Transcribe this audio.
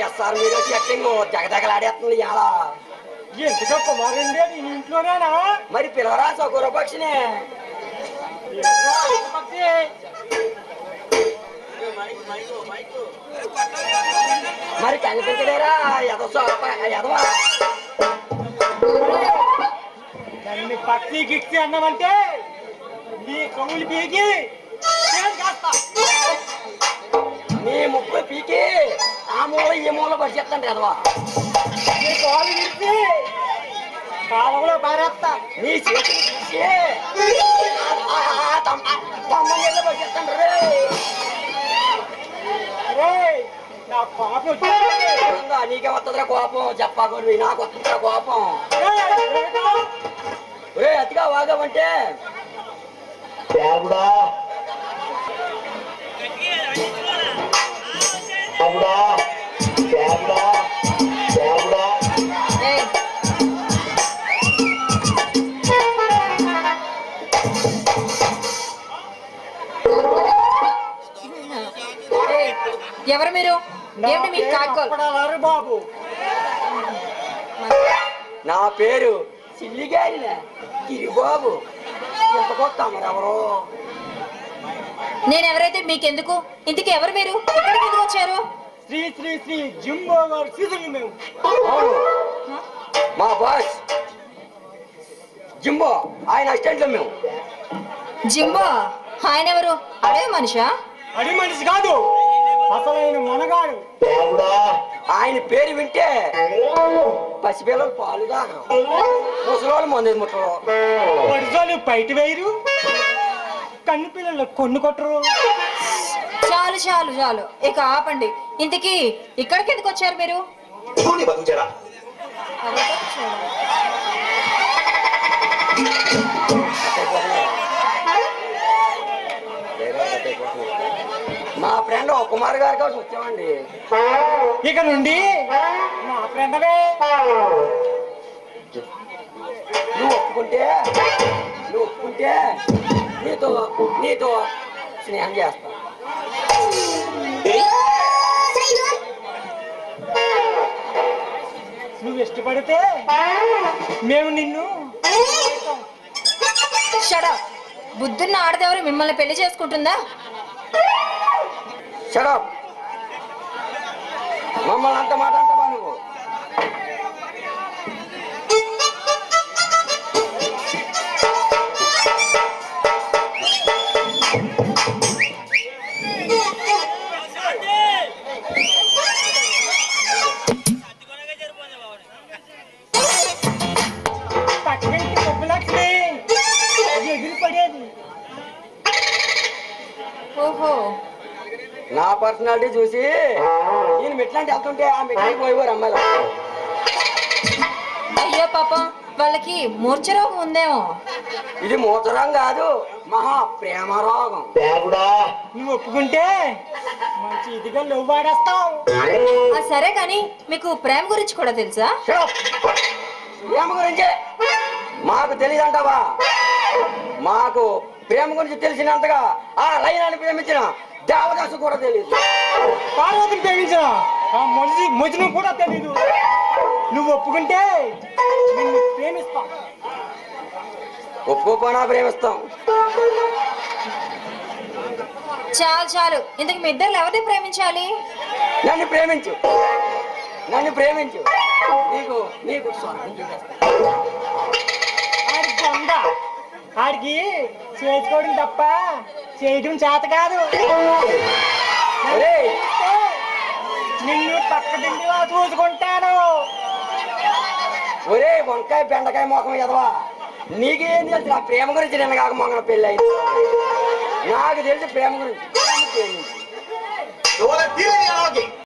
చేస్తారు మీరు సెట్టింగ్ జగదగలాడేస్తుంది ఇలా ఎందుకో కుమారుండే నీ ఇంట్లోనేనా మరి పిలవరా సౌకర్య పక్షిని ఏంట్రా, పక్షి? మరి కనిపించలేరా ఎద ఎదవా నన్ను పక్షి గిక్సి అన్నామంటే నీ కవులు పీకి నేను చేస్తా. నీ ముక్కు పీకి ఆ మూల ఈ మూల పరిచెత్తండి ఎదవా నీ కాలు విరిచి కాలంలో పారేస్తా నీ చేతులు తీసి తమ్మని పరిచెత్తండి రే రేయ్, నా పాప వచ్చింది. ఉందా? నీకే వస్తుందిరా కోపం చెప్పకూడదు నాకు వస్తుందిరా కోపం రేయ్, రేయ్, రే అతిగా వాగామంటే దేవుడా దేవుడా దేవుడా దేవుడా ఏయ్, ఏయ్, ఎవరు మీరు ఏమిటి మీకు కాకోల్ అప్పడాలారు బాబు నా పేరు సిల్లిగారిన గిరిబాబు ఇంతకో తమరెవరో నేను ఎవరైతే మీకెందుకు ఇంతకీ ఎవరు మీరు ఎక్కడికి ఎందుకు వచ్చారు శ్రీ శ్రీ శ్రీ జింబో గారు సీజన్ మేము అవును మా బాస్ జింబో ఆయన అసిస్టెంట్లు మేము జింబో ఆయన ఎవరు అడే మనిషా అడి మనిషి కాదు అసలైన మనగాడు దేవుడా ఆయన పేరు వింటే పసిపిల్లలు పాలు తాగరు ముసలోళ్ళు మంది ముట్టరు వడిజోలు బయట వేయరు కన్ను పిల్లలు కొన్ను కొట్టరు చాలు చాలు చాలు ఇక ఆపండి ఇంతకీ ఇక్కడికి ఎందుకు వచ్చారు మీరు చూని బంజరా ఎవరితో వచ్చారు? మా ఫ్రెండ్ కుమార్ గారి కోసం వచ్చామండి ఇక నుండి మా ఫ్రెండవే నువ్వు ఒప్పుకుంటే నువ్వు ఒప్పుకుంటే నీతో నీతో స్నేహం చేస్తా నువ్వు ఇష్టపడితే మేము నిన్ను షడా బుద్ధున్న ఆడదెవరు మిమ్మల్ని పెళ్లి చేసుకుంటుందా షడప్ మమ్మల్ని అంత మాట అంటావా నువ్వు పక్కకి పొగ్గులక్ష్మి ఎగిరి పడేది ఓహో నా పర్సనాలిటీ చూసి నేను మెట్లాంటి వెళ్తుంటే ఆ మెట్లకి పోయేవారు అమ్మాయిలు అయ్యో పాపం వాళ్ళకి మూర్ఛరోగం ఉందేమో ఇది మూతరం కాదు మహా ప్రేమ రోగం దేవుడా నువ్వు ఒప్పుకుంటే మంచి ఇదిగా నువ్వు వాడేస్తావు ఆ సరే కానీ మీకు ప్రేమ గురించి కూడా తెలుసా షడప్ ప్రేమ గురించి మాకు తెలియదంటావా మాకు ప్రేమ గురించి తెలిసినంతగా ఆ లైనాన్ని ప్రేమించిన దేవదాసు కూడా తెలియదు పార్వతిని ప్రేమించిన ఆ మొదటి మొదటి కూడా తెలీదు నువ్వు ఒప్పుకుంటే నిన్ను ప్రేమిస్తా ఒప్పుకోపోనా ప్రేమిస్తాం చాలు చాలు ఇంతకు మీ ఇద్దరు ఎవరిని ప్రేమించాలి నన్ను ప్రేమించు నన్ను ప్రేమించు నీకు నీకు స్వర్గం చూపిస్తా ఆడి బొంద ఆడికి చేసుకోవడం తప్ప చేయడం చేత కాదు ఒరేయ్, నిన్ను పక్కదిండిలా చూసుకుంటాను ఒరే వంకాయ బెండకాయ మొఖం ఎదవా నీకేం తెలుసు నా ప్రేమ గురించి నిన్న కాక మొన్న పెళ్ళి అయింది నాకు తెలిసి ప్రేమ గురించి నన్ను ప్రేమించు నువ్వు తీరని ఆగి